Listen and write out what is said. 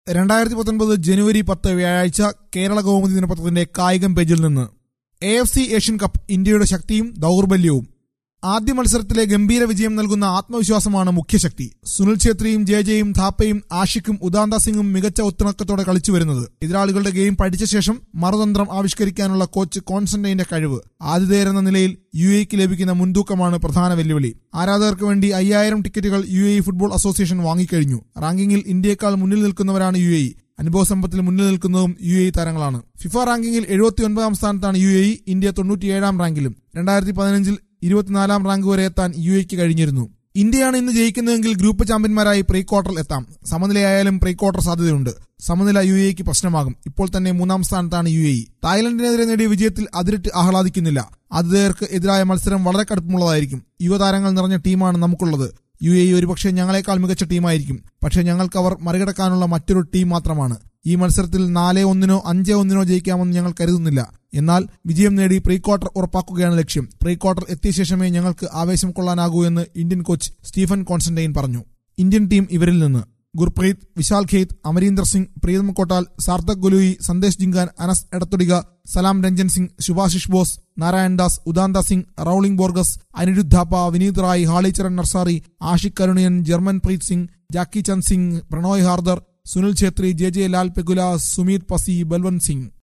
രണ്ടായിരത്തി പത്തൊൻപത് ജനുവരി പത്ത് വ്യാഴാഴ്ച കേരള കൗമുദി ദിനപത്രത്തിന്റെ കായികം പേജിൽ നിന്ന് A F C Asian cup ഇന്ത്യയുടെ ശക്തിയും ദൗർബല്യവും ആദ്യ മത്സരത്തിലെ ഗംഭീര വിജയം നൽകുന്ന ആത്മവിശ്വാസമാണ് മുഖ്യശക്തി സുനിൽ ഛേത്രിയും ജെ ജെയും ഥാപ്പയും ആഷിഖും ഉദാന്ത സിംഗും മികച്ച ഒത്തിണക്കത്തോടെ കളിച്ചു വരുന്നത് എതിരാളികളുടെ ഗെയിം പഠിച്ച ശേഷം മറുതന്ത്രം ആവിഷ്കരിക്കാനുള്ള കോച്ച് കോൺസ്റ്റന്റൈന്റെ കഴിവ് ആതിഥേയരെന്ന നിലയിൽ യു എക്ക് ലഭിക്കുന്ന മുൻതൂക്കമാണ് പ്രധാന വെല്ലുവിളി ആരാധകർക്ക് വേണ്ടി അയ്യായിരം ടിക്കറ്റുകൾ യു എ ഫുട്ബോൾ അസോസിയേഷൻ വാങ്ങിക്കഴിഞ്ഞു റാങ്കിങ്ങിൽ ഇന്ത്യയേക്കാൾ മുന്നിൽ നിൽക്കുന്നവരാണ് യു എ അനുഭവ സമ്പത്തിൽ മുന്നിൽ നിൽക്കുന്നതും യു എ താരങ്ങളാണ് ഫിഫ റാങ്കിങ്ങിൽ എഴുപത്തി ഒൻപതാം സ്ഥാനത്താണ് യു എ ഇന്ത്യ തൊണ്ണൂറ്റിയേഴാം റാങ്കിലും രണ്ടായിരത്തി പതിനഞ്ചിൽ ഇരുപത്തിനാലാം റാങ്ക് വരെ എത്താൻ യു എക്ക് കഴിഞ്ഞിരുന്നു ഇന്ത്യയാണ് ഇന്ന് ജയിക്കുന്നതെങ്കിൽ ഗ്രൂപ്പ് ചാമ്പ്യന്മാരായി പ്രീ ക്വാർട്ടറിൽ എത്താം സമനിലയായാലും പ്രീ ക്വാർട്ടർ സാധ്യതയുണ്ട് സമനില യു എക്ക് പ്രശ്നമാകും ഇപ്പോൾ തന്നെ മൂന്നാം സ്ഥാനത്താണ് യു എ തായ്ലൻഡിനെതിരെ നേടിയ വിജയത്തിൽ അതിരിട്ട് ആഹ്ലാദിക്കുന്നില്ല ആതിഥേയർക്ക് എതിരായ മത്സരം വളരെ കടുപ്പമുള്ളതായിരിക്കും യുവതാരങ്ങൾ നിറഞ്ഞ ടീമാണ് നമുക്കുള്ളത് യു എ ഒരുപക്ഷെ ഞങ്ങളെക്കാൾ മികച്ച ടീമായിരിക്കും പക്ഷേ ഞങ്ങൾക്ക് അവർ മറികടക്കാനുള്ള മറ്റൊരു ടീം മാത്രമാണ് ഈ മത്സരത്തിൽ നാല് ഒന്നിനോ അഞ്ച് ഒന്നിനോ ജയിക്കാമെന്ന് ഞങ്ങൾ കരുതുന്നില്ല എന്നാൽ വിജയം നേടി പ്രീ ക്വാർട്ടർ ഉറപ്പാക്കുകയാണ് ലക്ഷ്യം പ്രീ ക്വാർട്ടർ എത്തിയ ശേഷമേ ഞങ്ങൾക്ക് ആവേശം കൊള്ളാനാകൂ എന്ന് ഇന്ത്യൻ കോച്ച് സ്റ്റീഫൻ കോൺസ്റ്റന്റൈൻ പറഞ്ഞു ഇന്ത്യൻ ടീം ഇവരിൽ നിന്ന് Gurpreet Vishal Kaith Amrinder Singh Pritam Kotal Sarthak Golui Sandesh Jhingan Anas Edathodika Salam Ranjan Singh Subhasish Bose Narayan Das Udanta Singh Rowllin Borges Anirudh Thapa Vineet Rai Halicharan Narzary Ashique Kuruniyan Germanpreet Singh Jackichand Singh Pronay Halder Sunil Chhetri J J Lalpekhlua Sumeet Passi Balwant Singh